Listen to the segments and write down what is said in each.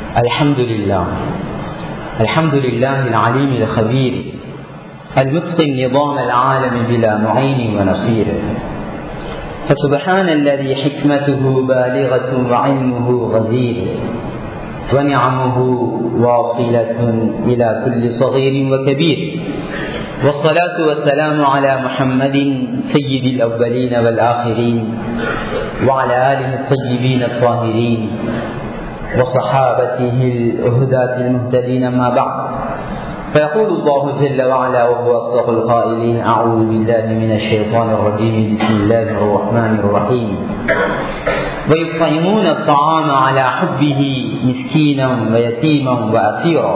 الحمد لله الحمد لله العليم الخبير المتقن نظام العالم بلا معين ونصير فسبحان الذي حكمته بالغة وعلمه غزير ونعمه واصلة إلى كل صغير وكبير والصلاة والسلام على محمد سيد الأولين والآخرين وعلى آله الطيبين الطاهرين وصحابته الهداة المهتدين ما بعد فيقول الله جل وعلا وهو أصدق القائلين أعوذ بالله من الشيطان الرجيم بسم الله الرحمن الرحيم ويطعمون الطعام على حبه مسكينا ويتيما وأسيرا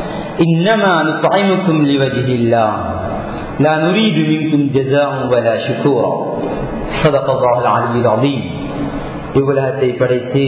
إنما نطعمكم لوجه الله لا نريد منكم جزاء ولا شكورا صدق الله العلي العظيم இவ்வுலகத்தை படைத்து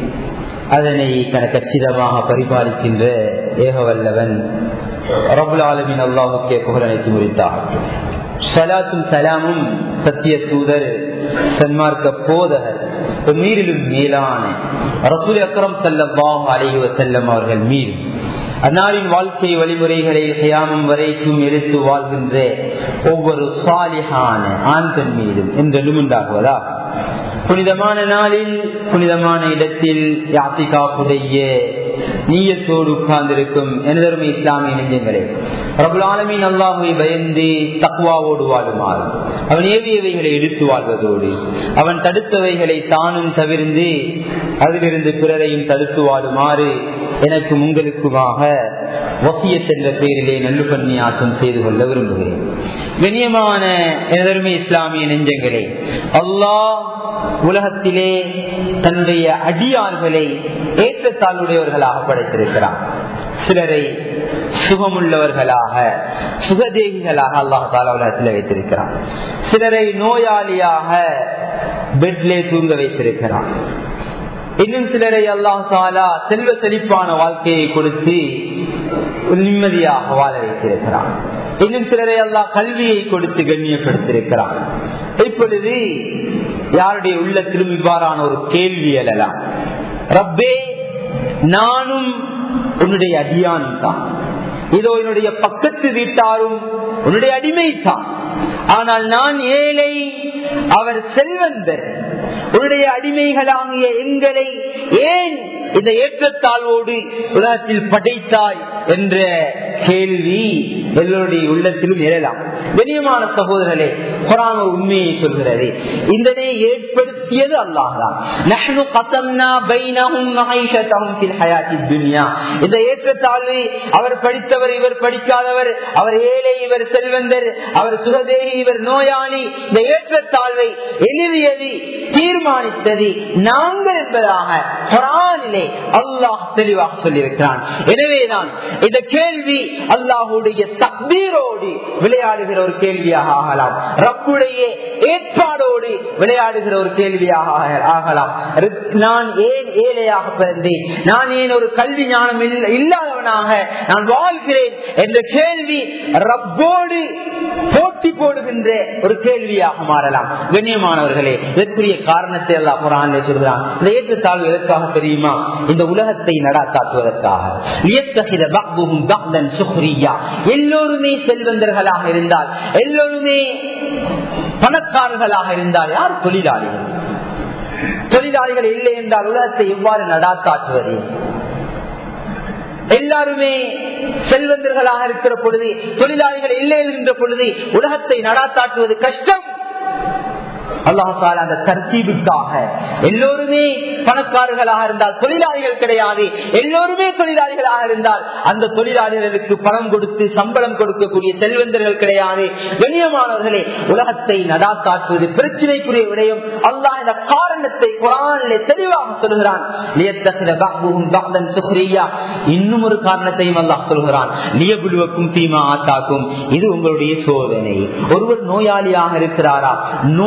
அதனை கணக்கச்சிதமாக பரிபாலிக்கின்ற ஏகவல்லவன் ரபுல் ஆலமின் அல்லாஹுக்கே புகழனைத்து முறித்தார் சலாத்தும் சலாமும் சத்திய தூதர் சன்மார்க்க போதகர் மீறிலும் மேலான ரசூல் அக்ரம் சல்லாஹ் அலைஹி வசல்லம் அவர்கள் மீது அன்னாரின் வாழ்க்கை வழிமுறைகளை செய்யாமம் வரைக்கும் எடுத்து வாழ்கின்ற ஒவ்வொரு சாலிகான ஆண் பெண் மீதும் என்றெல்லாம் உண்டாகுவதா புனிதமான நாளில் புனிதமான இடத்தில் யாத்திகாப்புடைய நீயத்தோடு உட்கார்ந்திருக்கும் எனதருமை இஸ்லாமிய நெஞ்சங்களே பிரபுலாலமின் அல்லாஹை பயந்து தக்குவாவோடு வாழுமாறு அவன் ஏவியவைகளை எடுத்து வாழ்வதோடு அவன் தடுத்தவைகளை தானும் தவிர்ந்து அதிலிருந்து பிறரையும் தடுத்து வாழுமாறு எனக்கும் உங்களுக்குமாக வசியத் என்ற பெயரிலே நல்லுபன்னியாசம் செய்து கொள்ள விரும்புகிறேன் கண்ணியமான எனதருமை இஸ்லாமிய நெஞ்சங்களே அல்லாஹ் உலகத்திலே தன்னுடைய அடியார்களை ஏற்றத்தாழ்வுடையவர்களாக படைத்திருக்கிறார் சிலரை சுகமுள்ளவர்களாக சுகதேகிகளாக அல்லாஹால உலகத்தில் வைத்திருக்கிறார் சிலரை நோயாளியாக பெட்லே தூங்க வைத்திருக்கிறார் இன்னும் சிலரை அல்லாஹாலா செல்வ செழிப்பான வாழ்க்கையை கொடுத்து நிம்மதியாக வாழ வைத்திருக்கிறார் இன்னும் சிலரை அல்லாஹ் கல்வியை கொடுத்து கண்ணியப்படுத்திருக்கிறார் இப்பொழுது யாருடைய உள்ளத்திலும் இவ்வாறான ஒரு கேள்வி எழலாம் ரப்பே நானும் உன்னுடைய அடியானும் தான் இதோ என்னுடைய பக்கத்து வீட்டாரும் உன்னுடைய அடிமை தான் ஆனால் நான் ஏழை அவர் செல்வந்தர் உன்னுடைய அடிமைகளாகிய எங்களை ஏன் இந்த ஏற்றத்தாழ்வோடு உலகத்தில் படைத்தாய் என்ற கேள்வி எல்லோருடைய உள்ளத்திலும் எழலாம் கண்ணியமான சகோதரர்களே குரான் ஒரு உண்மையை சொல்கிறது இதனை ஏற்படுத்தியது அல்லாஹான் இந்த ஏற்றத்தாழ்வு அவர் படித்தவர் இவர் படிக்காதவர் அவர் ஏழை இவர் செல்வந்தர் அவர் சுகதேகி இவர் நோயாளி இந்த ஏற்றத்தாழ்வை எழுதியது தீர்மானித்தது நாங்கள் என்பதாக குரானிலே அல்லாஹ் தெளிவாக சொல்லியிருக்கிறான் எனவேதான் இந்த கேள்வி அல்லாஹுடைய தக்பீரோடு விளையாடுகிற ஒரு கேள்வியாக ஆகலாம் ரப்புடைய ஏற்பாடோடு விளையாடுகிற ஒரு கேள்வியாக ஆகலாம் நான் ஏன் ஏழையாக பிறந்தேன் நான் ஏன் ஒரு கல்வி ஞானம் இல்லாதவனாக நான் வாழ்கிறேன் என்ற கேள்வி ரப்போடு போட்டி போடுகின்ற ஒரு கேள்வியாக மாறலாம் கண்ணியமானவர்களே இதற்குரிய காரணத்தை எல்லாம் குரான் சொல்கிறான் இந்த ஏற்றத்தாழ்வு எதற்காக தெரியுமா இந்த உலகத்தை நடாத்தாக்குவதற்காக எல்லோருமே செல்வந்தர்களாக இருந்தால் எல்லோருமே பணக்காரர்களாக இருந்தால் யார் தொழிலாளிகள் தொழிலாளிகள் இல்லை என்றால் உலகத்தை எவ்வாறு நடாத்தாக்குவது எல்லாருமே செல்வந்தர்களாக இருக்கிற பொழுது தொழிலாளிகள் இல்லை என்கின்ற பொழுது உலகத்தை நடாத்தாட்டுவது கஷ்டம் அல்லாஹால அந்த தர்த்தீபுக்காக எல்லோருமே பணக்காரர்களாக இருந்தால் தொழிலாளிகள் கிடையாது எல்லோருமே தொழிலாளிகளாக இருந்தால் அந்த தொழிலாளிகளுக்கு பணம் கொடுத்து சம்பளம் கொடுக்கக்கூடிய செல்வந்தர்கள் கிடையாது கண்ணியமானவர்களே உலகத்தை நடாத்தாக்குவது பிரச்சனைக்குரிய விடயம் அல்லாஹ் இந்த காரணத்தை குரானிலே தெளிவாக சொல்கிறான் இன்னும் ஒரு காரணத்தையும் அல்லாஹ் சொல்கிறான் லியபுலுவக்கும் தீமா ஆத்தாக்கும் இது உங்களுடைய சோதனை ஒருவர் நோயாளியாக இருக்கிறாரா நோயிலே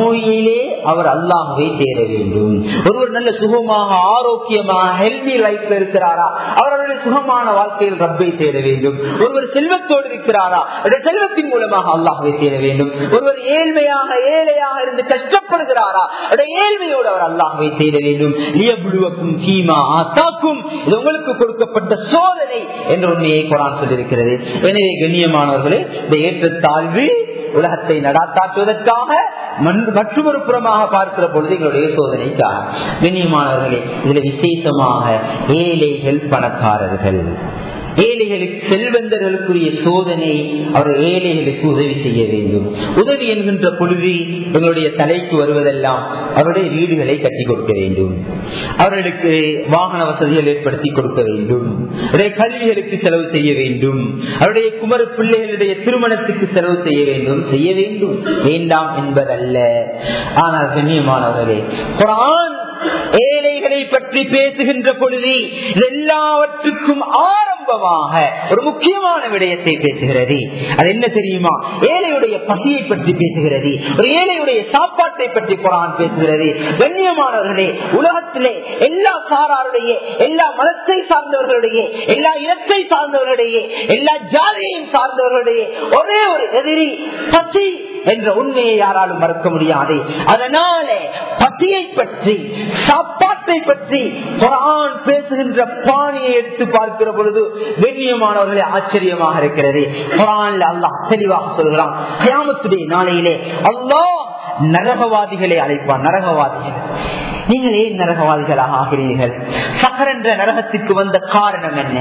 பசியிலே அவர் அல்லாஹுவை தேட வேண்டும் ஒருவர் நல்ல சுகமாக ஆரோக்கியமாக ஹெல்தி லைஃப்ல இருக்கிறாரா அவர் அவருடைய சுகமான வாழ்க்கையில் ரப்பை தேட வேண்டும் ஒருவர் செல்வத்தோடு இருக்கிறாரா அவருடைய செல்வத்தின் மூலமாக அல்லாஹுவை தேட வேண்டும் ஒருவர் ஏழ்மையாக ஏழையாக இருந்து கஷ்டப்படுகிறாரா அவருடைய ஏழ்மையோடு அவர் அல்லாஹுவை தேட வேண்டும் லியபுலுவக்கும் கீமா ஆத்தாக்கும் இது உங்களுக்கு கொடுக்கப்பட்ட சோதனை என்ற உண்மையை குரான் சொல்லியிருக்கிறது எனவே கண்ணியமானவர்களே இந்த ஏற்றத்தாழ்வு உலகத்தை நடாத்தாற்றுவதற்காக மற்றொரு புறமாக பார்க்கிற பொழுது எங்களுடைய சோதனைக்காக கண்ணியமானவர்களே இதுல விசேஷமாக ஏழைகள் பணக்காரர்கள் ஏழைகளுக்கு செல்வந்தர்களுக்குரிய சோதனை அவர் ஏழைகளுக்கு உதவி செய்ய வேண்டும் உதவி என்கின்ற பொழுது எங்களுடைய தலைக்கு வருவதெல்லாம் அவருடைய வீடுகளை கட்டி கொடுக்க வேண்டும் அவர்களுக்கு வாகன வசதிகள் ஏற்படுத்தி கொடுக்க வேண்டும் அவருடைய கல்விகளுக்கு செலவு செய்ய வேண்டும் அவருடைய குமர பிள்ளைகளுடைய திருமணத்துக்கு செலவு செய்ய வேண்டும் செய்ய வேண்டும் வேண்டாம் என்பதல்ல ஆனால் கண்ணியமானவர்களே குரான் ஏழைகளை பற்றி பேசுகின்ற பொழுது எல்லாவற்றுக்கும் ஆரம்பமாக ஒரு முக்கியமான விடயத்தை பேசுகிறது அது என்ன தெரியுமா ஏழையுடைய பசியை பற்றி பேசுகிறது ஒரு ஏழையுடைய சாப்பாட்டை பற்றி குரான் பேசுகிறது கண்ணியமானவர்களே உலகத்திலே எல்லா சாராருடைய எல்லா மதத்தை சார்ந்தவர்களுடைய எல்லா இனத்தை சார்ந்தவர்களுடைய எல்லா ஜாதியையும் சார்ந்தவர்களுடைய ஒரே ஒரு எதிரி பசி என்ற உண்மையை யாராலும் மறுக்க முடியாது அதனால பசியை பற்றி சாப்பாட்டை பற்றி குரான் பேசுகின்ற பாணியை எடுத்து பார்க்கிற பொழுது கண்ணியமானவர்களே ஆச்சரியமாக இருக்கிறது குரான்ல அல்லாஹ் தெளிவாக சொல்கிறான் கயாமத்துடைய நாளையிலே அல்லாஹ் நரகவாதிகளை அழைப்பான் நரகவாதிகள் நீங்கள் ஏன் நரகவாதிகளாக ஆகிறீர்கள் சக்கர் என்ற நரகத்துக்கு வந்த காரணம் என்ன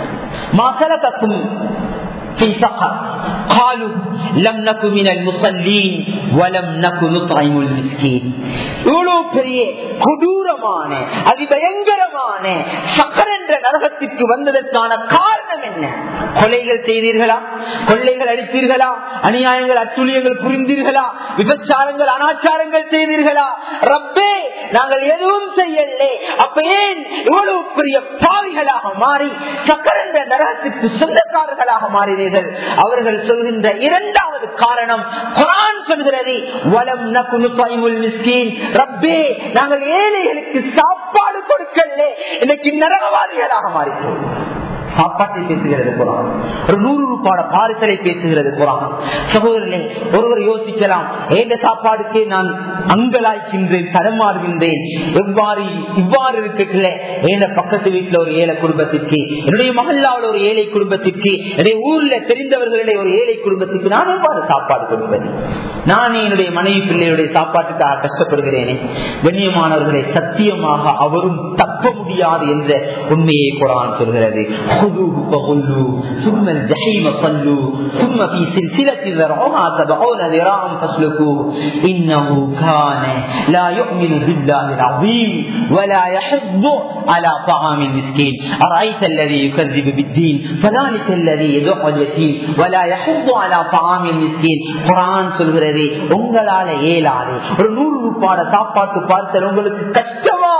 மசலகக்கும் في سقر قالوا لم نكن من المصلين ولم نكن نطعم المسكين இவ்வளவு பெரிய கொடூரமான அதிபயங்கரமான சக்கர் என்ற நரகத்திற்கு வந்ததற்கான காரணம் என்ன கொலைகள் செய்தீர்களா கொள்ளைகள் அடித்தீர்களா அநியாயங்கள் அத்துழியங்கள் புரிந்தீர்களா விபச்சாரங்கள் அனாச்சாரங்கள் செய்தீர்களா ரப்பே நாங்கள் எதுவும் செய்யலே அப்ப ஏன் இவ்வளவு பெரிய பாவிகளாக மாறி சக்கர் என்ற நரகத்திற்கு சொந்தக்காரர்களாக மாறினீர்கள் அவர்கள் சொல்கின்ற இரண்டாவது காரணம் குரான் சொல்கிறது வலம் நகுனு பைமுல் மிஸ்கீன் ரப்பே நாங்கள் ஏழைகளுக்கு சாப்பாடு கொடுக்கல இன்னைக்கு நரகவாதிகளாக மாறிட்டோம் சாப்பாட்டை பேசுகிறது குரான் ஒரு நூறு ரூபாட பாரிசலை பேசுகிறது குரான் சகோதரனே ஒருவர் யோசிக்கலாம் ஏந்த சாப்பாடுக்கே நான் அங்கலாய்க்கின்றேன் தரமாறுகின்றேன் எவ்வாறு இவ்வாறு இருக்கல ஏன பக்கத்து வீட்டுல ஒரு ஏழை குடும்பத்திற்கு என்னுடைய மகல்லாவில் ஒரு ஏழை குடும்பத்திற்கு என்னுடைய ஊர்ல தெரிந்தவர்களுடைய ஒரு ஏழை குடும்பத்திற்கு நான் எவ்வாறு சாப்பாடு கொடுப்பது நானே என்னுடைய மனைவி பிள்ளையுடைய சாப்பாட்டுக்காக கஷ்டப்படுகிறேனே கண்ணியமானவர்களை சத்தியமாக அவரும் தப்ப முடியாது என்ற உண்மையை குரான் சொல்கிறது خذوه فغلوا ثم الجحيم صلوا ثم في سلسلة ذرعها سبعون ذراعا فاسلكوه إنه كان لا يؤمن بالله العظيم ولا يحض على طعام المسكين أرأيت الذي يكذب بالدين فذلك الذي يدعو اليتيم ولا يحض على طعام المسكين قرآن சொல்கிறது உங்களால ஏலாது ஒரு நூறு ரூபாட சாப்பாட்டு பார்த்தல் உங்களுக்கு கஷ்டமா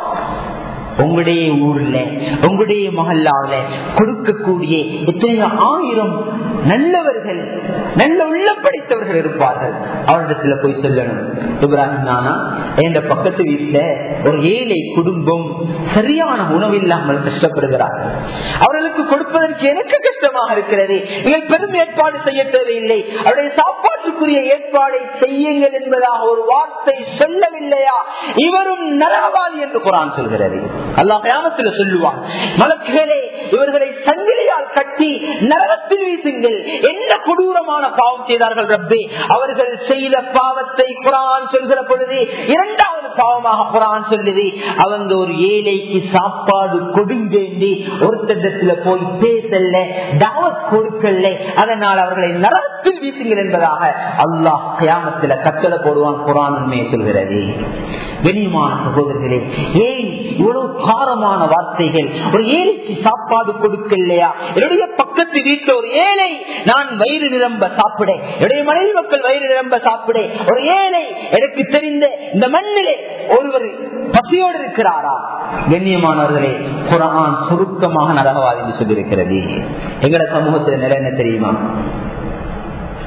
உங்களுடைய ஊர்ல உங்களுடைய மகல்லாவில கொடுக்கக்கூடிய எத்தனையோ ஆயிரம் நல்லவர்கள் நல்ல உள்ள படித்தவர்கள் இருப்பார்கள் அவரிடத்துல போய் சொல்லணும் இப்ராஹிம் நானா என் பக்கத்து வீட்டுல ஒரு ஏழை குடும்பம் சரியான உணவு இல்லாமல் கஷ்டப்படுகிறார்கள் அவர்களுக்கு கொடுப்பதற்கு எனக்கு கஷ்டமாக இருக்கிறது நீங்கள் பெரும் ஏற்பாடு செய்ய தேவையில்லை அவருடைய சாப்பாட்டுக்குரிய ஏற்பாடை செய்யுங்கள் என்பதாக ஒரு வார்த்தை சொல்லவில்லையா இவரும் நரகவாதி என்று குரான் சொல்கிறது அல்லா கிராமத்துல சொல்லுவான் மலக்குகளே இவர்களை சங்கிலியால் கட்டி நரகத்தில் வீசுங்கள் என்ன கொடூரமான பாவம் செய்தார்கள் ரப்பே அவர்கள் செய்த பாவத்தை குரான் சொல்கிற பொழுது இரண்டாவது பாவமாக குரான் சொல்லுது அவங்க ஒரு ஏழைக்கு சாப்பாடு கொடுங்கேண்டி ஒருத்தடத்துல போய் பேசல தாவத் கொடுக்கல அதனால் அவர்களை நரகத்தில் வீசுங்கள் என்பதாக அல்லாஹ் கியாமத்துல கட்டளை போடுவான் குரான் உண்மையை சொல்கிறது கனியமான சகோதரர்களே ஏன் இவ்வளவு காரமான வார்த்தைகள் ஒரு ஏழைக்கு சாப்பாடு கொடுக்கலையா என்னுடைய பக்கத்து வீட்டில் ஒரு ஏழை நான் வயிறு நிரம்ப சாப்பிட என்னுடைய மனைவி மக்கள் வயிறு நிரம்ப சாப்பிட ஒரு ஏழை எனக்கு தெரிந்த இந்த மண்ணிலே ஒருவர் பசியோடு இருக்கிறாரா கண்ணியமானவர்களே குரான் சுருக்கமாக நரகவாதி என்று சொல்லியிருக்கிறது எங்கட சமூகத்தில் நிலை என்ன தெரியுமா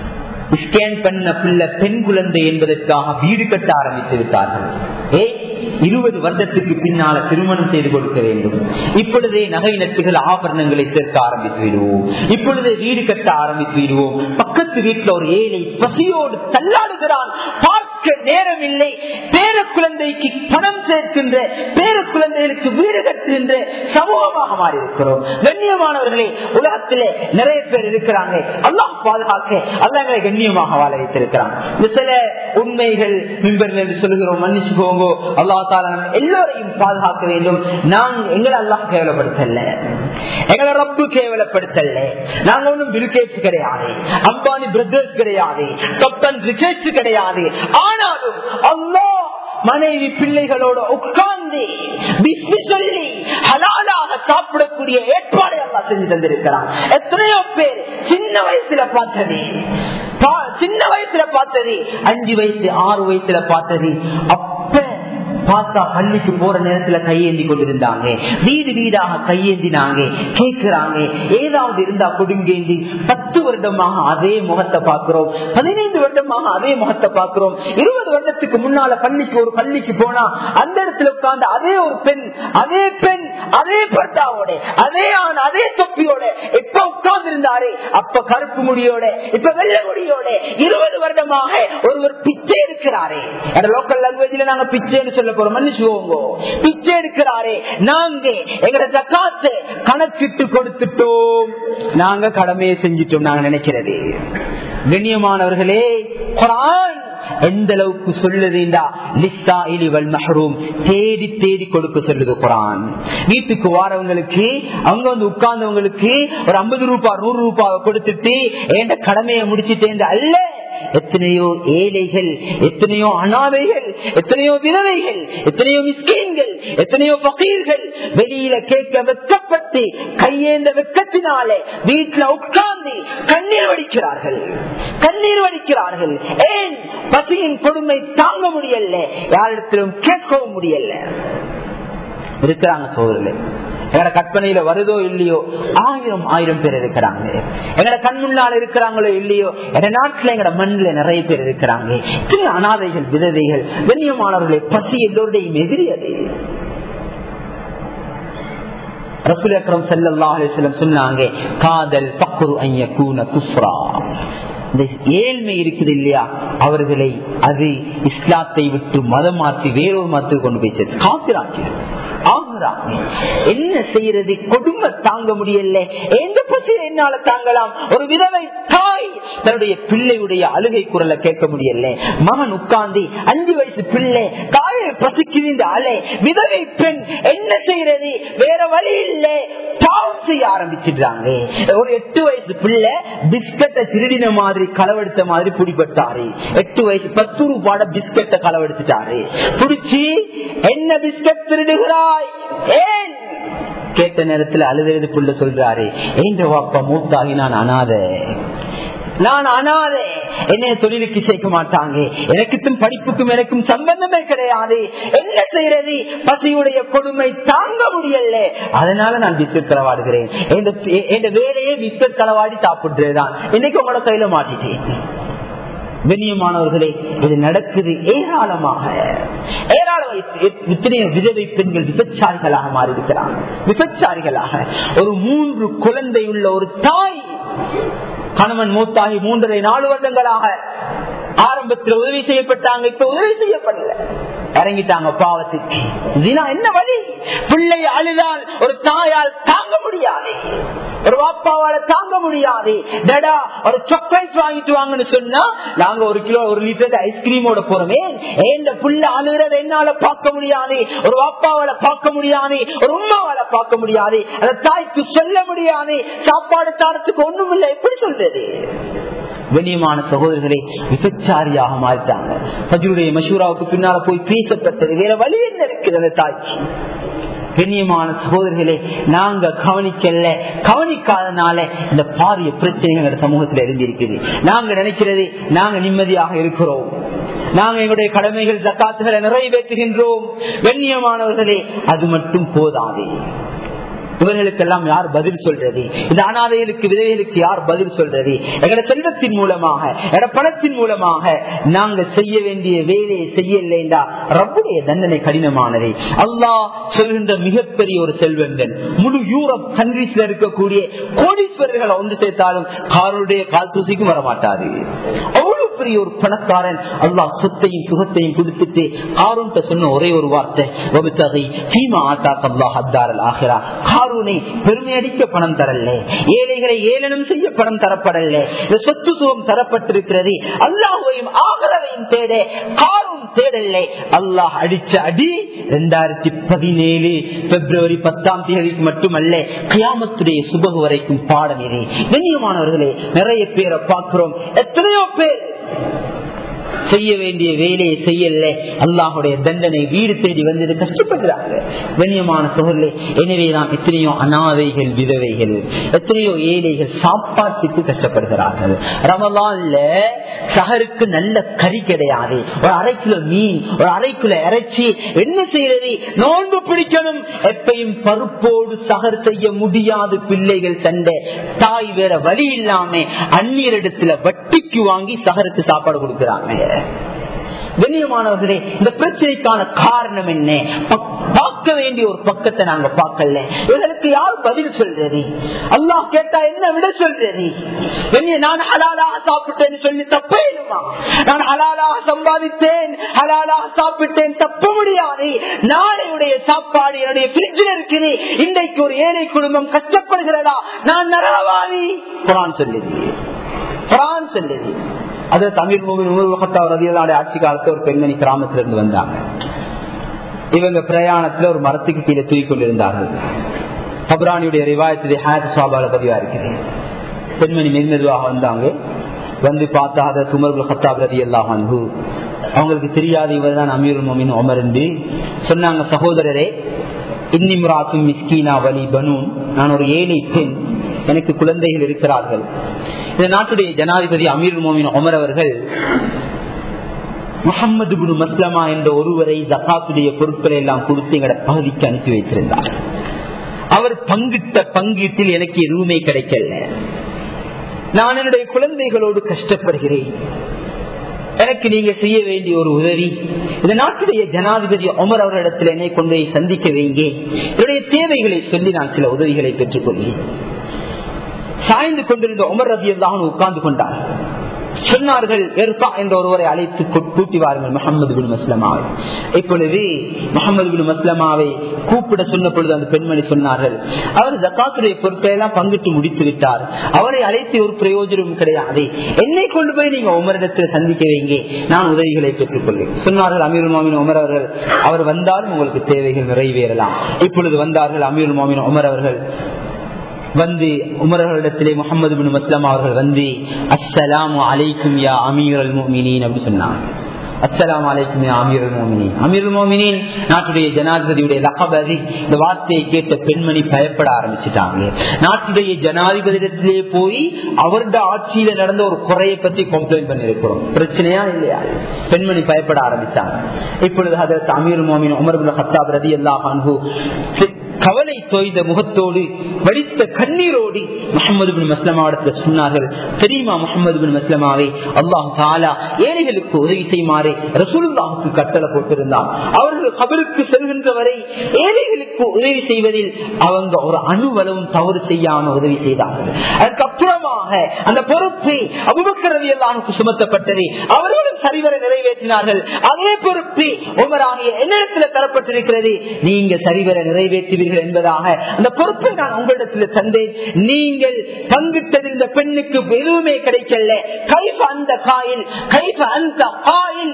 ஸ்கேன் பண்ண பிள்ளை பெண் குழந்தை என்பதற்காக வீடு கட்ட ஆரம்பித்து விட்டார்கள் ஏ இருபது வருடத்துக்கு பின்னால திருமணம் செய்து கொடுக்க வேண்டும் இப்பொழுதே நகை நட்டுகள் ஆபரணங்களை சேர்க்க ஆரம்பித்து விடுவோம் இப்பொழுதே வீடு கட்ட ஆரம்பித்து விடுவோம் பக்கத்து வீட்டுல ஒரு ஏழை பசியோடு தள்ளாடுகிறான் பார்க்க நேரம் இல்லை பேர குழந்தைக்கு பணம் சேர்க்கின்ற பேர குழந்தைகளுக்கு வீடு கட்டுகின்ற சமூகமாக மாறி இருக்கிறோம் கண்ணியமானவர்களே உலகத்திலே நிறைய பேர் இருக்கிறாங்க அல்லாஹ் பாதுகாக்க அல்லாஹ் கண்ணியமாக வாழ வைத்திருக்கிறான் இந்த சில உண்மைகள் மின்பர்கள் என்று சொல்லுகிறோம் மன்னிச்சு போங்கோ அல்லா தாலா எல்லோரையும் பாதுகாக்க வேண்டும் நாங்க எங்களை அல்லாஹ் கேவலப்படுத்தல எங்களை ரப்பு கேவலப்படுத்தல நாங்க ஒன்றும் பில்கேட்ஸ் கிடையாது அம்பானி பிரதர்ஸ் கிடையாது கப்டன் ரிச்சர்ஸ் கிடையாது ஆனாலும் அல்லாஹ் மனைவி பிள்ளைகளோட உட்கார்ந்து பிஸ்மி சொல்லி ஹலாலாக சாப்பிடக்கூடிய ஏற்பாடு எல்லாம் செஞ்சு தந்திருக்கிறான் எத்தனையோ பேர் சின்ன வயசுல பார்த்தது சின்ன வயசுல பார்த்தது அஞ்சு வயசு ஆறு வயசுல பார்த்தது அப்ப பார்த்தா பள்ளிக்கு போற நேரத்துல கையேந்தி கொண்டிருந்தாங்க வீடு வீடாக கையேந்தினாங்க கேட்கிறாங்க ஏதாவது இருந்தா கொடுங்கேந்தி பத்து வருடமாக அதே முகத்தை பாக்குறோம் பதினைந்து வருடமாக அதே முகத்தை பாக்குறோம் இருபது வருடத்துக்கு முன்னால பள்ளிக்கு ஒரு பள்ளிக்கு போனா அந்த இடத்துல உட்கார்ந்து அதே ஒரு பெண் அதே பெண் அதே பர்தாவோட அதே ஆண் அதே தொப்பியோட எப்ப உட்கார்ந்து இருந்தாரு அப்ப கருப்பு முடியோட இப்ப வெள்ள முடியோட இருபது வருடமாக ஒருவர் பிச்சை எடுக்கிறாரே லோக்கல் லாங்குவேஜ்ல நாங்க பிச்சைன்னு சொல்ல போறோம் மன்னிச்சுவோங்க பிச்சை எடுக்கிறாரே நாங்க எங்கட ஜக்காத்து கணக்கிட்டு கொடுத்துட்டோம் நாங்க கடமையை செஞ்சிட்டோம் நாங்க நினைக்கிறது கண்ணியமானவர்களே குரான் எந்த அளவுக்கு சொல்லுதுண்டா லிஸ்ஸா இலிவல் மஹரூம் தேடி தேடி கொடுக்க சொல்லுது குரான் வீட்டுக்கு வாரவங்களுக்கு அவங்க வந்து உட்கார்ந்தவங்களுக்கு ஒரு ஐம்பது ரூபாய் நூறு ரூபாய் கொடுத்துட்டு என் கடமையை முடிச்சுட்டேன் அல்ல எத்தனையோ ஏழைகள் எத்தனையோ அனாதைகள் எத்தனையோ விதவைகள் எத்தனையோ மிஸ்கீன்கள் எத்தனையோ பகீர்கள் வெளியில கேட்க வெக்கப்பட்டு கையேந்த வெக்கத்தினாலே வீட்டுல உட்கார்ந்து கண்ணீர் வடிக்கிறார்கள் கண்ணீர் வடிக்கிறார்கள் ஏன் பசியின் கொடுமை தாங்க முடியல யாரிடத்திலும் கேட்கவும் முடியல இருக்கிறாங்க சோதரில் எங்கட கற்பனையில வருதோ இல்லையோ ஆயிரம் ஆயிரம் பேர் இருக்கிறாங்க எங்கட கண் முன்னால இருக்கிறாங்களோ இல்லையோ எங்க நாட்டுல எங்கட மண்ணுல நிறைய பேர் இருக்கிறாங்க இத்தனை அனாதைகள் விதவைகள் கண்ணியமானவர்களை பசி எல்லோருடையும் எதிரி அது ரசூல் அக்ரம் சல்லா அலிஸ்லம் சொன்னாங்க காதல் பக்குரு ஐய கூன குஸ்ரா இந்த ஏழ்மை இருக்குது இல்லையா அவர்களை அது இஸ்லாத்தை விட்டு மதம் மாற்றி வேறொரு மதத்துக்கு கொண்டு போய் சேர்த்து காத்திராக்கிறது ஆகுறாங்க என்ன செய்யறது கொடுமை தாங்க முடியல எந்த பசியை என்னால தாங்கலாம் ஒரு விதவை தாய் தன்னுடைய பிள்ளையுடைய அழுகை குரலை கேட்க முடியல மகன் உட்கார்ந்து அஞ்சு வயசு பிள்ளை தாயை பசிக்குது இந்த அலை விதவை பெண் என்ன செய்யறது வேற வழி இல்ல பாவம் செய்ய ஆரம்பிச்சிடுறாங்க ஒரு எட்டு வயசு பிள்ளை பிஸ்கட்டை திருடின மாதிரி களவெடுத்த மாதிரி பிடிபட்டாரு எட்டு வயசு பத்து ரூபாட பிஸ்கட்டை களவெடுத்துட்டாரு பிடிச்சி என்ன பிஸ்கட் திருடுகிறாய் ஏன் கேட்ட நேரத்தில் அழுது புள்ள சொல்றாரு எங்க வாப்பா மூத்தாகி நான் அனாத நான் அனாதே என்னைய தொழிலுக்கு சேர்க்க மாட்டாங்க எனக்குக்கும் படிப்புக்கும் எனக்கும் சம்பந்தமே கிடையாது என்ன செய்யறது பசியுடைய கொடுமை தாங்க முடியல அதனால நான் பிஸ்கட் களவாடுகிறேன் என் வேலையே பிஸ்கட் களவாடி சாப்பிடுறதுதான் இன்னைக்கு உங்களோட கையில மாட்டிட்டேன் கண்ணியமானவர்களே இது நடக்குது ஏராளமாக ஏராளம் இத்தனைய விதவை பெண்கள் விபச்சாரிகளாக மாறியிருக்கிறாங்க விபச்சாரிகளாக ஒரு மூன்று குழந்தை உள்ள ஒரு தாய் கணவன் மூத்தாகி மூன்றரை நாலு வருடங்களாக ஆரம்பத்தில் உதவி செய்யப்பட்டாங்க இப்ப உதவி செய்யப்படல இறங்கிட்டாங்க பாவத்துக்கு என்ன வழி பிள்ளை அழுதால் ஒரு தாயால் தாங்க முடியாது ஒரு வாப்பாவால தாங்க முடியாது டடா ஒரு சாக்லேட் வாங்கிட்டு வாங்கன்னு சொன்னா நாங்க ஒரு கிலோ ஒரு லிட்டர் ஐஸ்கிரீமோட போறோமே இந்த புள்ள அழுகிறத என்னால பார்க்க முடியாது ஒரு வாப்பாவால பார்க்க முடியாது ஒரு உமாவால பார்க்க முடியாது அந்த தாய்க்கு சொல்ல முடியாது சாப்பாடு தாரத்துக்கு ஒண்ணும் இல்லை எப்படி சொல்றது கண்ணியமான சகோதரர்களை விபச்சாரியாக மாறிட்டாங்க பஜருடைய மசூராவுக்கு பின்னால போய் பேசப்பட்டது வேற வழி என்ன இருக்குது அந்த தாய்க்கு கண்ணியமான சகோதரர்களே நாங்க கவனிக்கல கவனிக்காதனால இந்த பாரிய பிரச்சனைகள் சமூகத்தில் இருந்திருக்குது நாங்க நினைக்கிறது நாங்க நிம்மதியாக இருக்கிறோம் நாங்க எங்களுடைய கடமைகள் ஜக்காத்துகளை நிறைவேற்றுகின்றோம் கண்ணியமானவர்களே அது மட்டும் போதாது இவர்களுக்கெல்லாம் யார் பதில் சொல்றது இந்த அனாதைகளுக்கு விதவைகளுக்கு யார் பதில் சொல்றது எங்களோட செல்வத்தின் மூலமாக எங்களோட பணத்தின் மூலமாக நாங்க செய்ய வேண்டிய வேலையை செய்யலைண்டா ரப்புடைய தண்டனை கடினமானது அல்லாஹ் சொல்கின்ற மிகப்பெரிய ஒரு செல்வங்கள் முழு யூரோப் கண்ட்ரீஸ்ல இருக்கக்கூடிய கோடீஸ்வரர்களை ஒன்று சேர்த்தாலும் காருடைய கால் தூசிக்கும் வரமாட்டாரு அவ்வளவு பெரிய ஒரு பணக்காரன் அல்லாஹ் சொத்தையும் சுகத்தையும் கொடுத்துட்டு காரூன்ட்ட சொன்ன ஒரே ஒரு வார்த்தை வகுத்தகை சீமா ஆத்தா கல்லா ஹத்தாரல் ஆகிறா காரூனை பெருமையடிக்க பணம் தரல ஏழைகளை ஏளனம் செய்ய பணம் தரப்படல இந்த சொத்து சுகம் தரப்பட்டிருக்கிறது அல்லாஹையும் ஆகரவையும் தேட காரும் தேடல அல்லாஹ் அடிச்ச அடி இரண்டாயிரத்தி பதினேழு பிப்ரவரி பத்தாம் தேதிக்கு மட்டுமல்ல கியாமத்துடைய சுபகு வரைக்கும் பாடம் இது கண்ணியமானவர்களே நிறைய பேரை பார்க்கிறோம் எத்தனையோ பேர் செய்ய வேண்டிய வேலையை செய்யல அல்லாஹுடைய தண்டனை வீடு தேடி வந்தது கஷ்டப்படுறாங்க கண்ணியமான சோழர்களே எனவேதான் எத்தனையோ அனாதைகள் விதவைகள் எத்தனையோ ஏழைகள் சாப்பாட்டுக்கு கஷ்டப்படுகிறார்கள் ரமலான்ல சகருக்கு நல்ல கறி கிடையாது ஒரு அரை கிலோ மீன் ஒரு அரை கிலோ இறைச்சி என்ன செய்யறது நோன்பு பிடிக்கணும் எப்பையும் பருப்போடு சகர் செய்ய முடியாது பிள்ளைகள் சண்டை தாய் வேற வழி இல்லாம அந்நியரிடத்துல வட்டிக்கு வாங்கி சகருக்கு சாப்பாடு கொடுக்கிறாங்க கண்ணியமானவர்களே இந்த பிரச்சனைக்கான காரணம் என்ன பார்க்க வேண்டிய ஒரு பக்கத்தை நாங்க பார்க்கல இதற்கு யார் பதில் சொல்றது அல்லாஹ் கேட்டா என்ன விட சொல்றது என்ன நான் ஹலாலாக சாப்பிட்டேன்னு சொல்லி தப்பேனுமா நான் ஹலாலாக சம்பாதித்தேன் ஹலாலாக சாப்பிட்டேன் தப்ப முடியாது நாளையுடைய சாப்பாடு என்னுடைய பிரிட்ஜில் இருக்குது இன்றைக்கு ஒரு ஏழை குடும்பம் கஷ்டப்படுகிறதா நான் நரவாதி குரான் சொல்லுது குரான் சொல்லுது அது தமிழ் மூவின் ஆட்சி காலத்துல ஒரு பெண்மணி கிராமத்துல இருந்து வந்தாங்க இவங்க பிரயாணத்துல ஒரு மரத்துக்கு கீழே தூக்கி கொண்டிருந்தார்கள் கபரானியுடைய ரிவாயத்துடைய ஹேத் சுவாபால பதிவா இருக்குது பெண்மணி மெதுமெதுவாக வந்தாங்க வந்து பார்த்தா அதை சுமர்கள் ஹத்தாப் ரதி எல்லாம் அன்பு அவங்களுக்கு தெரியாது இவர் தான் அமீர் மோமின் ஒமர் என்று சொன்னாங்க சகோதரரே இன்னிம்ராத்தும் மிஸ்கீனா வலி பனூன் நான் ஒரு ஏழை பெண் எனக்கு குழந்தைகள் இருக்கிறார்கள் இந்த நாட்டுடைய ஜனாதிபதி அமீர் மோமின் ஒமர் அவர்கள் முகமது குரு மஸ்லமா என்ற ஒருவரை ஜகாத்துடைய பொருட்களை எல்லாம் கொடுத்து எங்களோட பகுதிக்கு அனுப்பி வைத்திருந்தார் அவர் பங்கிட்ட பங்கீட்டில் எனக்கு எதுவுமே கிடைக்கல நான் என்னுடைய குழந்தைகளோடு கஷ்டப்படுகிறேன் எனக்கு நீங்க செய்ய வேண்டிய ஒரு உதவி இந்த நாட்டுடைய ஜனாதிபதி அமர் அவர்களிடத்தில் என்னை கொண்டு போய் சந்திக்க வைங்க என்னுடைய தேவைகளை சொல்லி நான் சில உதவிகளை பெற்றுக் கொள்கிறேன் சாய்ந்து கொண்டிருந்த உமர் ரதி அல்லாஹன் உட்கார்ந்து கொண்டார் சொன்னார்கள் என்ற ஒருவரை அழைத்து கூட்டி வாருங்கள் முகமது பின் மஸ்லமாவை இப்பொழுது முகமது பின் மஸ்லமாவை கூப்பிட சொன்ன பொழுது அந்த பெண்மணி சொன்னார்கள் அவர் ஜக்காத்துடைய பொருட்களை எல்லாம் பங்கிட்டு முடித்து விட்டார் அவரை அழைத்து ஒரு பிரயோஜனமும் கிடையாது என்னை கொண்டு போய் நீங்க உமரிடத்தில் சந்திக்க வைங்க நான் உதவிகளை பெற்றுக் கொள்வேன் சொன்னார்கள் அமீர் மாமின் உமர் அவர்கள் அவர் வந்தாலும் உங்களுக்கு தேவைகள் நிறைவேறலாம் இப்பொழுது வந்தார்கள் அமீர் மாமின் உமர் அவர்கள் வந்து உமரர்களிடத்திலே முகமது பின் மஸ்லாம் அவர்கள் வந்து அஸ்ஸலாமு அலைக்கும் யா அமீர் அல் மோமினின் அப்படி சொன்னாங்க அஸ்லாம் அலைக்கும் அமீர் மோமினின் அமீர் மோமினின் நாட்டுடைய ஜனாதிபதியுடைய லகபதி இந்த வார்த்தையை கேட்ட பெண்மணி பயப்பட ஆரம்பிச்சுட்டாங்க நாட்டுடைய ஜனாதிபதியிடத்திலே போய் அவருடைய ஆட்சியில நடந்த ஒரு குறையை பத்தி கம்ப்ளைண்ட் பண்ணிருக்கிறோம் பிரச்சனையா இல்லையா பெண்மணி பயப்பட ஆரம்பிச்சாங்க இப்பொழுது அதற்கு அமீர் மோமின் உமர் ஹத்தாப் ரதி அல்லாஹ் அன்பு கவலை தோய்ந்த முகத்தோடு வடித்த கண்ணீரோடு முகமது பின் மஸ்லமாவிடத்தில் சொன்னார்கள் தெரியுமா முகமது பின் மஸ்லமாவை அல்லாஹ் தாலா ஏழைகளுக்கு உதவி செய்யுமாறு ரசூலுல்லாவுக்கு கட்டளை போட்டிருந்தார் அவர்கள் கபருக்கு செல்கின்ற வரை ஏழைகளுக்கு உதவி செய்வதில் அவங்க ஒரு அணுவளவும் தவறு செய்யாம உதவி செய்தார்கள் அதுக்கப்புறமாக அந்த பொறுப்பை அபுபக்கரவி எல்லாம் சுமத்தப்பட்டது அவர்களும் சரிவர நிறைவேற்றினார்கள் அதே பொறுப்பு ஒவ்வொரு என்னிடத்தில் தரப்பட்டிருக்கிறது நீங்க சரிவர நிறைவேற்றி செய்வீர்கள் என்பதாக அந்த பொறுப்பை நான் உங்களிடத்தில் தந்தேன் நீங்கள் பங்கிட்டது இந்த பெண்ணுக்கு எதுவுமே கிடைக்கல கைஃப அந்த காயில் கைஃப அந்த காயில்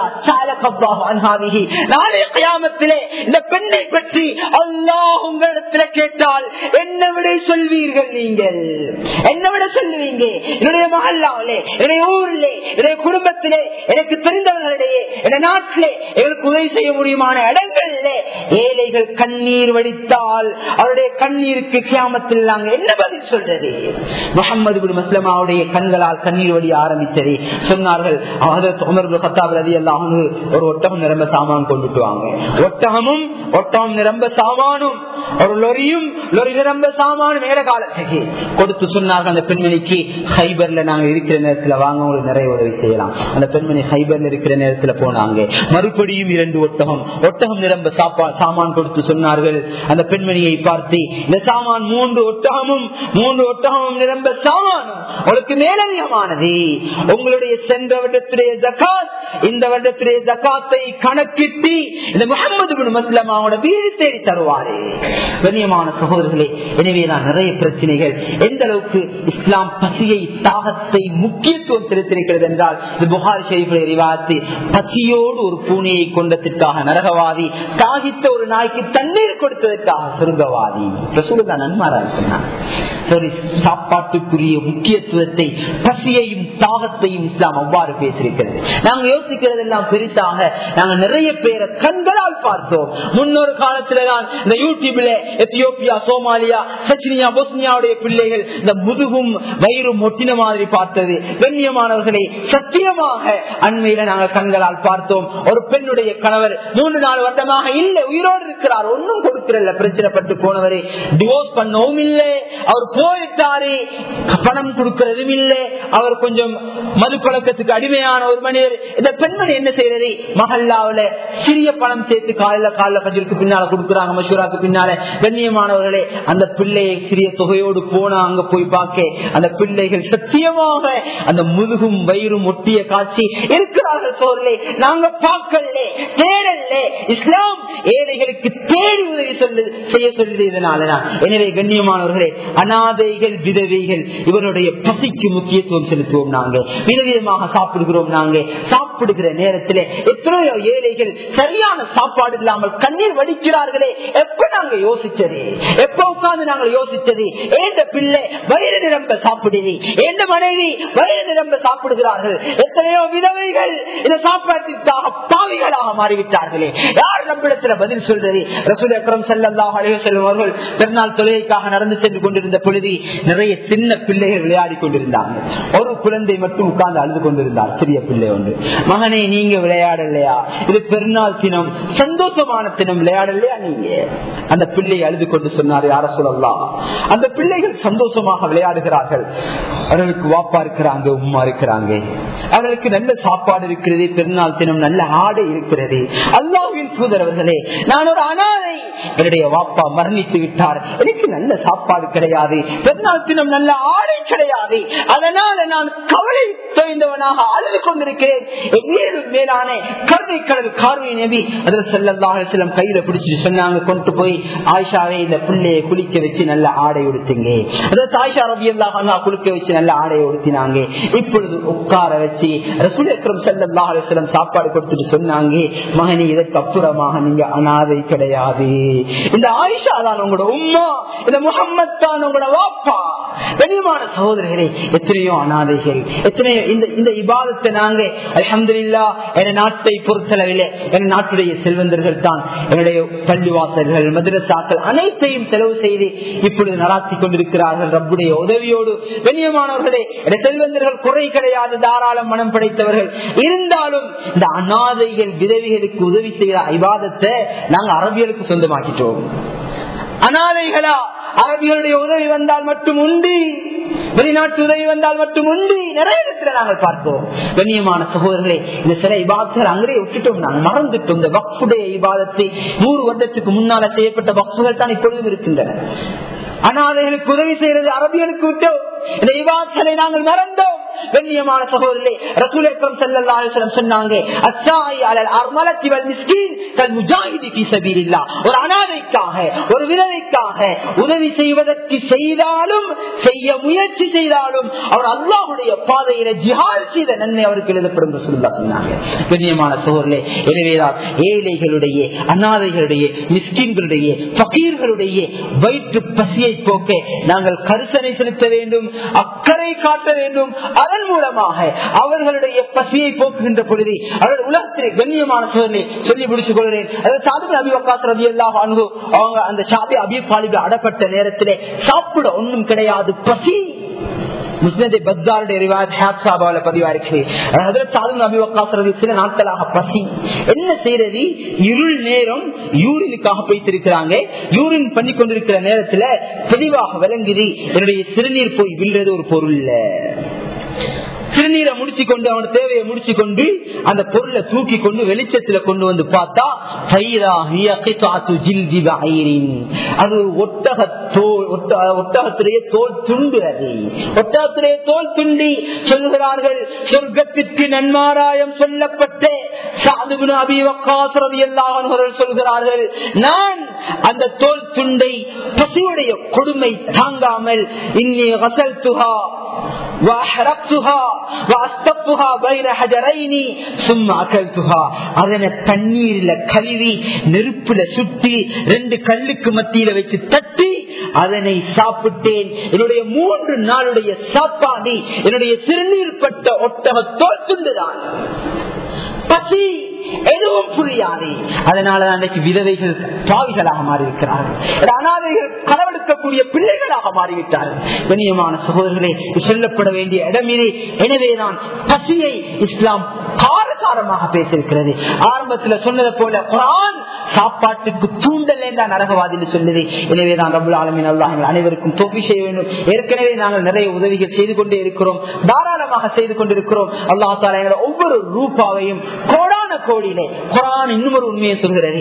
நாளை கயாமத்திலே இந்த பெண்ணை பற்றி அல்லாஹ் உங்களிடத்தில் கேட்டால் என்ன விட சொல்வீர்கள் நீங்கள் என்ன விட சொல்லுவீங்க என்னுடைய மகல்லாவிலே என்னுடைய ஊரிலே என்னுடைய குடும்பத்திலே எனக்கு தெரிந்தவர்களிடையே என் நாட்டிலே எங்களுக்கு உதவி செய்ய முடியுமான இடங்களிலே ஏழைகள் கண்ணீர் வடி படித்தால் அவருடைய கண்ணீருக்கு கியாமத்தில் நாங்க என்ன பதில் சொல்றது முகமது பின் மஸ்லமாவுடைய கண்களால் கண்ணீர் வடி ஆரம்பித்தது சொன்னார்கள் ஒரு ஒட்டகம் நிரம்ப சாமான் கொண்டுட்டு வாங்க ஒட்டகமும் ஒட்டகம் நிரம்ப சாமானும் ஒரு லொரியும் லொரி நிரம்ப சாமானும் மேல காலத்துக்கு கொடுத்து சொன்னார்கள் அந்த பெண்மணிக்கு ஹைபர்ல நாங்க இருக்கிற நேரத்துல வாங்க உங்களுக்கு நிறைய உதவி செய்யலாம் அந்த பெண்மணி ஹைபர்ல இருக்கிற நேரத்துல போனாங்க மறுபடியும் இரண்டு ஒட்டகம் ஒட்டகம் நிரம்ப சாப்பா சாமான் கொடுத்து சொன்னார்கள் அந்த பெண்மணியை பார்த்து இந்த சாமான் மூன்று ஒட்டகமும் மூன்று ஒட்டகமும் நிரம்ப சாமானும் உங்களுக்கு மேலதிகமானது உங்களுடைய சென்ற வருடத்துடைய ஜக்காத் இந்த வருடத்துடைய ஜக்காத்தை கணக்கிட்டு இந்த முகமது பின் மஸ்லம் அவங்களோட வீடு தேடி தருவாரு கண்ணியமான சகோதரர்களே எனவே நான் நிறைய பிரச்சனைகள் எந்த அளவுக்கு இஸ்லாம் பசியை தாகத்தை முக்கியத்துவம் செலுத்திருக்கிறது என்றால் இது புகார் ஷெரீஃபுடைய ரிவாத்து பசியோடு ஒரு பூனையை கொண்டதற்காக நரகவாதி தாகித்த ஒரு நாய்க்கு தண்ணீர் கொடுத்ததற்காக சுருங்கவாதி ரசூலுல்லா நன்மாராக சொன்னார் சரி சாப்பாட்டுக்குரிய முக்கியத்துவத்தை பசியையும் தாகத்தையும் இஸ்லாம் அவ்வாறு பேசியிருக்கிறது நாங்க யோசிக்கிறது எல்லாம் பெரிதாக நாங்க நிறைய பேரை கண்களால் பார்த்தோம் முன்னொரு காலத்துல தான் இந்த யூடியூப்ல எத்தியோப்பியா சோமாலியா சச்சினியா போஸ்னியாவுடைய பிள்ளைகள் இந்த முதுகும் வயிறும் ஒட்டின மாதிரி பார்த்தது கண்ணியமானவர்களை சத்தியமாக அண்மையில நாங்கள் கண்களால் பார்த்தோம் ஒரு பெண்ணுடைய கணவர் மூன்று நாலு வருடமாக இல்லை உயிரோடு இருக்கிறார் ஒன்னும் கொடுக்கிறல்ல பிரச்சனைப்பட்டு போனவரை டிவோர்ஸ் பண்ணவும் இல்லை அவர் போயிட்டாரு பணம் கொடுக்கிறதும் இல்லை அவர் கொஞ்சம் மது பழக்கத்துக்கு அடிமையான ஒரு மனிதர் இந்த பெண்மணி என்ன செய்யறது மகல்லாவில சிறிய பணம் சேர்த்து காலையில காலைல பஜருக்கு பின்னால கொடுக்குறாங்க மஷூராக்கு பின்னால கண்ணியமானவர்களே அந்த பிள்ளையை சிறிய தொகையோடு போனா அங்க போய் பார்க்க அந்த பிள்ளைகள் சத்தியமாக அந்த முதுகும் வயிறும் ஒட்டிய காட்சி இருக்கிறார்கள் சோழலே நாங்க பார்க்கல தேடல்ல இஸ்லாம் ஏழைகளுக்கு தேடி உதவி சொல்லு செய்ய சொல்லுது இதனாலதான் எனவே கண்ணியமானவர்களே அனாதைகள் விதவைகள் இவருடைய பசிக்கு முக்கியத்துவம் செலுத்துவோம் நாங்க விதவிதமாக சாப்பிடுகிறோம் நாங்க சாப்பிடுகிற நேரத்தில் எத்தனையோ ஏழைகள் சரியான சாப்பாடு இல்லாமல் கண்ணீர் வடிக்கிறார்களே எப்ப நாங்க யோசிச்சது எப்ப உட்கார்ந்து நாங்கள் யோசிச்சது ஏந்த பிள்ளை வயிறு நிரம்ப சாப்பிடுது எந்த மனைவி வயிறு நிரம்ப சாப்பிடுகிறார்கள் எத்தனையோ விதவைகள் இந்த சாப்பாட்டிற்காக பாவிகளாக மாறிவிட்டார்களே யார் நம்மிடத்துல பதில் சொல்றது ரசூல் அக்ரம் சல்லாஹ் அலைவசல்லம் அவர்கள் பெருநாள் தொழுகைக்காக நடந்து சென்று கொண்டிருந்த பொழுது நிறைய சின்ன பிள்ளைகள் விளையாடி கொண்டிருந்தாங்க ஒரு குழந்தை மட்டும் உட்கார்ந்து அழுது கொண்டிருந்தார் சிறிய பிள்ளை ஒன்று மகனே நீங்க விளையாடலையா இது பெருநாள் தினம் சந்தோஷமான தினம் விளையாடலையா நீங்க அந்த பிள்ளை அழுது கொண்டு சொன்னார் யார சொல்லலாம் அந்த பிள்ளைகள் சந்தோஷமாக விளையாடுகிறார்கள் அவர்களுக்கு வாப்பா இருக்கிறாங்க உமா இருக்கிறாங்க அவர்களுக்கு நல்ல சாப்பாடு இருக்கிறது பெருநாள் தினம் நல்ல ஆடை இருக்கிறது அல்லாவின் தூதரவர்களே நான் ஒரு அனாதை என்னுடைய வாப்பா மரணித்து விட்டார் எனக்கு நல்ல சாப்பாடு கிடையாது பெருநாள் தினம் நல்ல ஆடை கிடையாது அதனால நான் கவலை தொய்ந்தவனாக அழுது கொண்டிருக்கிறேன் மேலும் மேலான கருணை கடல் கார்வை நபி அதில் செல்லல்லாஹ் செல்லம் கையில பிடிச்சிட்டு சொன்னாங்க கொண்டு போய் ஆயிஷாவை இந்த பிள்ளையை குளிக்க வச்சு நல்ல ஆடை உடுத்துங்க அதாவது ஆயிஷா ரபி அல்லாஹ் குளிக்க வச்சு நல்ல ஆடை உடுத்தினாங்க இப்பொழுது உட்கார வச்சு ரசூல் அக்ரம் செல்லல்லாஹ் செல்லம் சாப்பாடு கொடுத்துட்டு சொன்னாங்க மகனி இதற்கு அப்புறமாக நீங்க அனாதை கிடையாது இந்த ஆயிஷா தான் உங்களோட உம்மா இந்த முகம்மது தான் உங்களோட வாப்பா கனியமான சகோதரர்களே எத்தனையோ அனாதைகள் எத்தனையோ இந்த இந்த இபாதத்தை நாங்க அலமதுல்லா என நாட்டை பொறுத்தளவில் என் நாட்டுடைய செல்வந்தர்கள் தான் என்னுடைய பள்ளிவாசல்கள் மதுரசாக்கள் அனைத்தையும் செலவு செய்து இப்பொழுது நடாத்தி கொண்டிருக்கிறார்கள் ரப்புடைய உதவியோடு கண்ணியமானவர்களே என் செல்வந்தர்கள் குறை கிடையாது தாராள மனம் படைத்தவர்கள் இருந்தாலும் இந்த அனாதைகள் விதவிகளுக்கு உதவி செய்கிற ஐபாதத்தை நாங்க அரபியலுக்கு சொந்தமாக்கிட்டோம் அனாதைகளா அரபிகளுடைய உதவி வந்தால் மட்டும் உண்டு வெளிநாட்டு உதவி வந்தால் மட்டும் உண்டு நிறைய இடத்துல நாங்கள் பார்த்தோம் கண்ணியமான சகோதரர்களே இந்த சில இபாதத்தில் அங்கே விட்டுட்டோம் நாங்கள் மறந்துட்டோம் இந்த வக்ஃபுடைய இபாதத்தை நூறு வருடத்துக்கு முன்னால செய்யப்பட்ட வக்ஃபுகள் தான் இப்பொழுதும் இருக்கின்றன அனாதைகளுக்கு உதவி செய்யறது அரபிகளுக்கு விட்டோம் இந்த இபாதங்களை நாங்கள் மறந்தோம் கண்ணியமான சகோதரே ரசூல் அக்ரம் ஸல்லல்லாஹு அலைஹி வஸல்லம் சொன்னாங்க அஸ்ஸாயி அலல் அர்மலத்தி வல் மிஸ்கீன் கல் முஜாஹிதி ஃபீ சபீலில்லாஹ் ஒரு அனாதைக்காக ஒரு விதவைக்காக உதவி செய்வதற்கு செய்தாலும் செய்ய முயற்சி செய்தாலும் அவர் அல்லாஹ்வுடைய பாதையில ஜிஹாத் செய்த நன்மை அவருக்கு எழுதப்படும் ரசூலுல்லாஹ் சொன்னாங்க கண்ணியமான சகோதரே எனவேதான் ஏழைகளுடைய அனாதைகளுடைய மிஸ்கின்களுடைய பகீர்களுடைய வயிற்று பசியை போக்க நாங்கள் கருசனை செலுத்த வேண்டும் அக்கறை காட்ட வேண்டும் அதை அதன் மூலமாக அவர்களுடைய பசியை போக்குகின்ற பொழுது அவர்கள் உலகத்திலே கண்ணியமான சூழலை சொல்லி முடிச்சுக் கொள்கிறேன் அதாவது சாதுபி அபிவக்காஸ் ரவி எல்லாம் அவங்க அந்த ஷாபி அபி பாலிபி அடப்பட்ட நேரத்திலே சாப்பிட ஒன்றும் கிடையாது பசி முஸ்லிதை பத்தாருடைய ரிவாயத் ஹேப் சாபாவில பதிவா இருக்கு அபிவக்காசுறது சில நாட்களாக பசி என்ன செய்யறது இருள் நேரம் யூரினுக்காக போய்த்திருக்கிறாங்க யூரின் பண்ணி கொண்டிருக்கிற நேரத்துல தெளிவாக விளங்குது என்னுடைய சிறுநீர் போய் வில்றது ஒரு பொருள் சிறுநீரை முடிச்சு கொண்டு அவனோட தேவையை முடிச்சு கொண்டு அந்த பொருளை தூக்கி கொண்டு வெளிச்சத்துல கொண்டு வந்து பார்த்தா அது ஒட்டக தோல் ஒட்டகத்திலேயே தோல் துண்டு அது ஒட்டகத்திலேயே தோல் துண்டி சொல்கிறார்கள் சொர்க்கத்திற்கு நன்மாராயம் சொல்லப்பட்ட சாதுகுண அபிவக்காசரதி எல்லாவர்கள் சொல்கிறார்கள் நான் அந்த தோல் துண்டை பசியுடைய கொடுமை தாங்காமல் இன்னே வசல் துகா அதனை தண்ணீர்ல கழுவி நெருப்புல சுட்டி ரெண்டு கல்லுக்கு மத்தியில வச்சு தட்டி அதனை சாப்பிட்டேன் என்னுடைய மூன்று நாளுடைய சாப்பாடு என்னுடைய சிறுநீர் பட்ட ஒட்டக தோற்றுண்டுதான் பசி எதுவும் புரியாது அதனால அன்றைக்கு விதவைகள் பாவிகளாக மாறியிருக்கிறார்கள் அனாதைகள் களவெடுக்கக்கூடிய பிள்ளைகளாக மாறிவிட்டார்கள் கண்ணியமான சகோதரர்களே சொல்லப்பட வேண்டிய இடமிலே எனவேதான் பசியை இஸ்லாம் காரசாரமாக பேசியிருக்கிறது ஆரம்பத்தில் சொன்னது போல குரான் சாப்பாட்டுக்கு தூண்டல் தான் நரகவாதின்னு சொல்லுது எனவேதான் ரபுல் ஆலமின் அல்லா எங்கள் அனைவருக்கும் தொகை செய்ய வேண்டும் ஏற்கனவே நாங்கள் நிறைய உதவிகள் செய்து கொண்டே இருக்கிறோம் தாராளமாக செய்து கொண்டிருக்கிறோம் அல்லா தாலா எங்களை ஒவ்வொரு ரூபாவையும் கோடான கோடியிலே குரான் இன்னும் ஒரு உண்மையை சொல்கிறது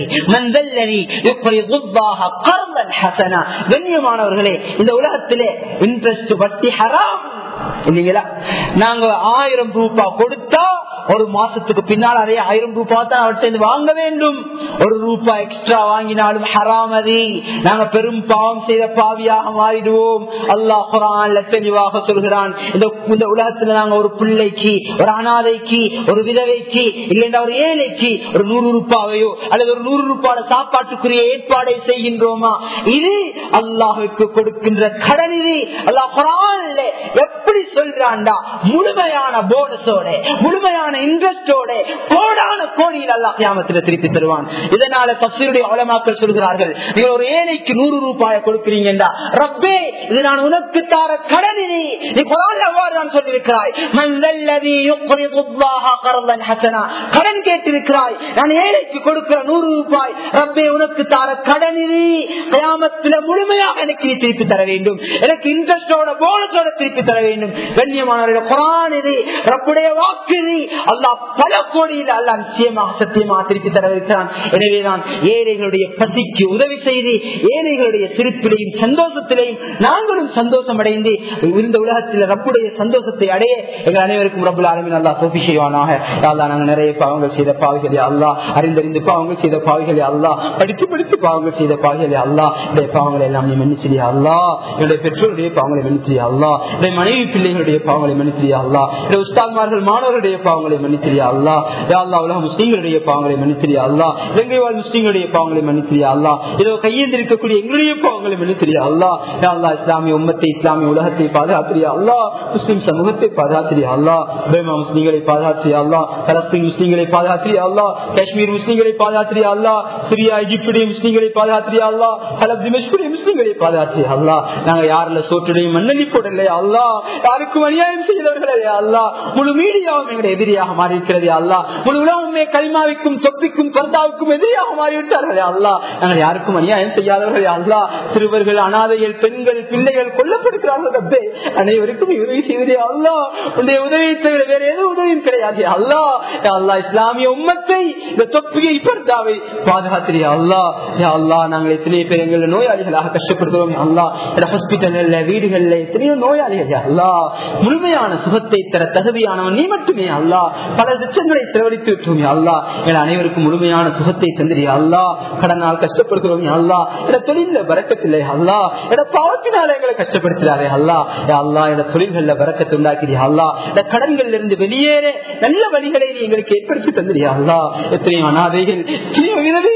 கண்ணியமானவர்களே இந்த உலகத்திலே இன்ட்ரெஸ்ட் வட்டி ஹராம் இல்லைங்களா நாங்க ஆயிரம் ரூபாய் கொடுத்தா ஒரு மாசத்துக்கு பின்னால் அதே ஆயிரம் ரூபாய் தான் அவர்கிட்ட வாங்க வேண்டும் ஒரு ரூபாய் எக்ஸ்ட்ரா வாங்கினாலும் ஹராமதி நாங்க பெரும் பாவம் செய்த பாவியாக மாறிடுவோம் அல்லாஹ் குரான்ல தெளிவாக சொல்கிறான் இந்த இந்த உலகத்துல நாங்க ஒரு பிள்ளைக்கு ஒரு அனாதைக்கு ஒரு விதவைக்கு இல்லைன்னா ஒரு ஏழைக்கு ஒரு நூறு ரூபாவையோ அல்லது ஒரு நூறு ரூபாய் சாப்பாட்டுக்குரிய ஏற்பாடை செய்கின்றோமா இது அல்லாஹுக்கு கொடுக்கின்ற கடன் இது அல்லாஹ் குரான்ல எப்படி சொல்றான்டா முழுமையான போனஸோட முழுமையான இன்ட்ரெஸ்டோட கோடான கோடியில் அல்லா கியாமத்தில் திருப்பி தருவான் இதனால தப்சீருடைய அவலமாக்கள் சொல்கிறார்கள் நீங்க ஒரு ஏழைக்கு நூறு ரூபாய் கொடுக்கிறீங்கடா ரப்பே இது நான் உனக்கு தார கடனினி நீ குரான் அவ்வாறு தான் சொல்லியிருக்கிறாய் மல்லல்லதி யுக்ரிதுல்லாஹ கர்தன் ஹஸனா கடன் கேட்டிருக்கிறாய் நான் ஏழைக்கு கொடுக்கிற நூறு ரூபாய் ரப்பே உனக்கு தார கடனினி கியாமத்தில் முழுமையாக எனக்கு நீ திருப்பி தர வேண்டும் எனக்கு இன்ட்ரெஸ்டோட போனஸோட திருப்பி தர வேண்டும் கண்ணியமானவர்கள் குரான் இது ரப்புடைய வாக்கு இது அல்லாஹ் பல கோடியில் அல்லாஹ் நிச்சயமாக சத்தியமாக திருப்பி தரவிருக்கிறான் எனவேதான் ஏழைகளுடைய பசிக்கு உதவி செய்து ஏழைகளுடைய சிரிப்பிலையும் சந்தோஷத்திலையும் நாங்களும் சந்தோஷம் அடைந்து இந்த உலகத்தில் ரப்புடைய சந்தோஷத்தை அடைய எங்கள் அனைவருக்கும் ரப்புல் ஆலமின் அல்லா தோப்பி செய்வானாக அல்லா நாங்கள் நிறைய பாவங்கள் செய்த பாவிகளே அல்லா அறிந்தறிந்து பாவங்கள் செய்த பாவிகளே அல்லா படித்து படித்து பாவங்கள் செய்த பாவிகளே அல்லா என்னுடைய பாவங்களை எல்லாம் நீ மன்னிச்சிரியா அல்லா என்னுடைய பெற்றோருடைய பாவங்களை மன்னிச்சிரியா அல்லா என்னுடைய மனைவி பிள்ளைகளுடைய பாவங்களை மன்னிச்சிரியா அல்லா என்னுடைய உஸ்தாத்மார்கள் மாணவர்களுடைய பாவங்களை மன்னித்திரியா அல்லா யா அல்லா உலக முஸ்லீம்களுடைய பாவங்களை மன்னித்திரியா அல்லா இலங்கை வாழ் முஸ்லீம்களுடைய பாவங்களை மன்னித்திரியா அல்லா இதோ கையேந்து இருக்கக்கூடிய எங்களுடைய பாவங்களை மன்னித்திரியா அல்லா யா அல்லா இஸ்லாமிய உம்மத்தை இஸ்லாமிய உலகத்தை பாதுகாத்திரியா அல்லா முஸ்லீம் சமூகத்தை பாதுகாத்திரியா அல்லா பைமா முஸ்லீம்களை பாதுகாத்திரியா அல்லா பலஸ்தீன் முஸ்லீம்களை பாதுகாத்திரியா அல்லா காஷ்மீர் முஸ்லீம்களை பாதுகாத்திரியா அல்லா சிரியா எகிப்துடைய முஸ்லீம்களை பாதுகாத்திரியா அல்லா ஹலப் திமேஷ்குடைய முஸ்லீம்களை பாதுகாத்திரியா அல்லா நாங்க யாருல சோற்றுடைய மண்ணலி போடலையா அல்லா யாருக்கும் அநியாயம் செய்தவர்களே அல்லா முழு மீடியாவும் எங்களுடைய எதிரியாக மாறியிருக்கிறது அல்லா முழு உலகமே கல்மாவிக்கும் சொப்பிக்கும் பந்தாவுக்கும் எதிரியாக மாறிவிட்டார்களே அல்லா நாங்கள் யாருக்கும் அநியாயம் செய்யாதவர்களே அல்லா சிறுவர்கள் அனாதைகள் பெண்கள் பிள்ளைகள் கொல்லப்படுகிறார்கள் ரப்பே அனைவருக்கும் உதவி செய்வதே அல்லா உன்னுடைய உதவியை தவிர வேற எதுவும் உதவியும் கிடையாது அல்லா அல்லா இஸ்லாமிய உம்மத்தை இந்த தொப்பியை பர்தாவை பாதுகாத்திரியா அல்லா யா அல்லா நாங்கள் எத்தனை பேர் எங்கள் நோயாளிகளாக கஷ்டப்படுகிறோம் அல்லா ஹாஸ்பிட்டல்ல வீடுகள்ல எத்தனையோ நோயாளிகள் அல்லா முழுமையான சுகத்தை தர தகுதியானவன் நீ மட்டுமே அல்லா பல லட்சங்களை செலவழித்து விட்டோம் அல்லா எங்கள் அனைவருக்கும் முழுமையான சுகத்தை தந்திரியா அல்லா கடனால் கஷ்டப்படுகிறோம் அல்லா என தொழில பறக்கத்தில்லை அல்லா என பாவத்தினால எங்களை கஷ்டப்படுத்துறாரே அல்லா அல்லா என தொழில்கள்ல பறக்கத்தை உண்டாக்கிறியா அல்லா இந்த கடன்கள்ல இருந்து வெளியேற நல்ல வழிகளை நீ எங்களுக்கு ஏற்படுத்தி தந்திரியா அல்லா எத்தனையோ அனாதைகள் எத்தனையோ விதவைகள்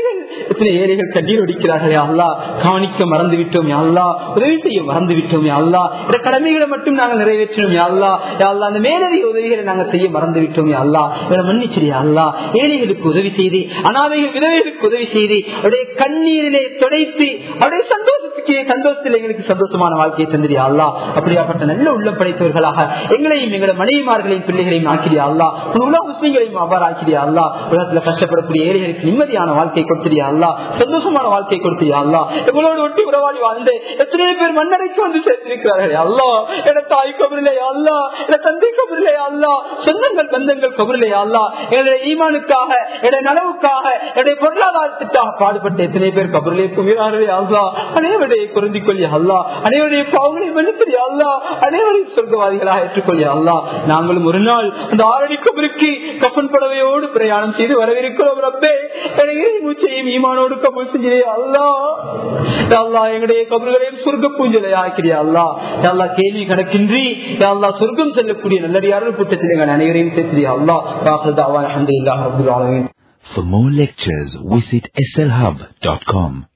எத்தனை ஏழைகள் கண்ணீர் ஒடிக்கிறார்கள் அல்லா கவனிக்க மறந்து விட்டோம் அல்லா உதவி செய்ய மறந்து விட்டோம் அல்லா இந்த கடமைகளை மட்டும் நாங்கள் நிறைவேற்றினோம் அல்லா அல்லா அந்த மேலதிக உதவிகளை நாங்கள் செய்ய மறந்து விட்டோம் அல்லா இவரை மன்னிச்சிரியா அல்லா ஏழைகளுக்கு உதவி செய்து அனாதைகள் விதவைகளுக்கு உதவி செய்து அவருடைய கண்ணீரிலே துடைத்து அவருடைய சந்தோஷத்துக்கு சந்தோஷத்தில் எங்களுக்கு சந்தோஷமான வாழ்க்கையை தந்திரியா அல்லா அப்படியாப்பட்ட நல்ல உள்ள படைத்தவர்களாக எங்களையும் எங்களோட மனைவிமார்களையும் பிள்ளைகளையும் ஆக்கிறியா அல்லா உலக முஸ்லீம்களையும் அவ்வாறு ஆக்கிறியா அல்லா உலகத்துல கஷ்டப்படக்கூடிய ஏழைகளுக்கு நிம்மதியான வாழ்க்கை கொடுத்திரியா அல்லா சந்தோஷமான வாழ்க்கை கொடுத்திரியா அல்லா எங்களோடு ஒட்டி உறவாடி வாழ்ந்து எத்தனை பேர் மன்னரைக்கு வந்து சேர்த்திருக்கிறார்கள் அல்லா என தாய் கபரிலே அல்லா என தந்தை கபரிலே அல்லா சொந்தங்கள் பந்தங்கள் கபரிலே அல்லா என்னுடைய ஈமானுக்காக என்னுடைய நலவுக்காக என்னுடைய பொருளாதாரத்துக்காக பாடுபட்ட எத்தனை பேர் கபரிலே குமிராரே அல்லா அனைவருடைய குறைந்து கொள்ளி அல்லா அனைவருடைய பாவங்களை மன்னிப்பது அல்லா அனைவரையும் சொர்க்கவாதிகளாக ஏற்றுக்கொள்ளி அல்லா நாங்களும் ஒரு நாள் அந்த ஆரணி கபருக்கு கப்பன் படவையோடு பிரயாணம் செய்து வரவிருக்கிறோம் ரப்பே இறை மூச்சையும் ஈமானோடு கபல் செஞ்சே அல்லா அல்லா எங்களுடைய கபர்களையும் சொர்க்க பூஞ்சலை ஆக்கிறியா அல்லா அல்லா கேள்வி கணக்கின்றி அல்லா சொர்க்கம் செல்லக்கூடிய நல்லடியார்கள் கூட்டத்தில் எங்கள் அனைவரையும் சேர்த்தியா அல்லா ராசதாவா அஹமது இல்லா ரபுல் ஆலமீன் For more lectures, visit slhub.com.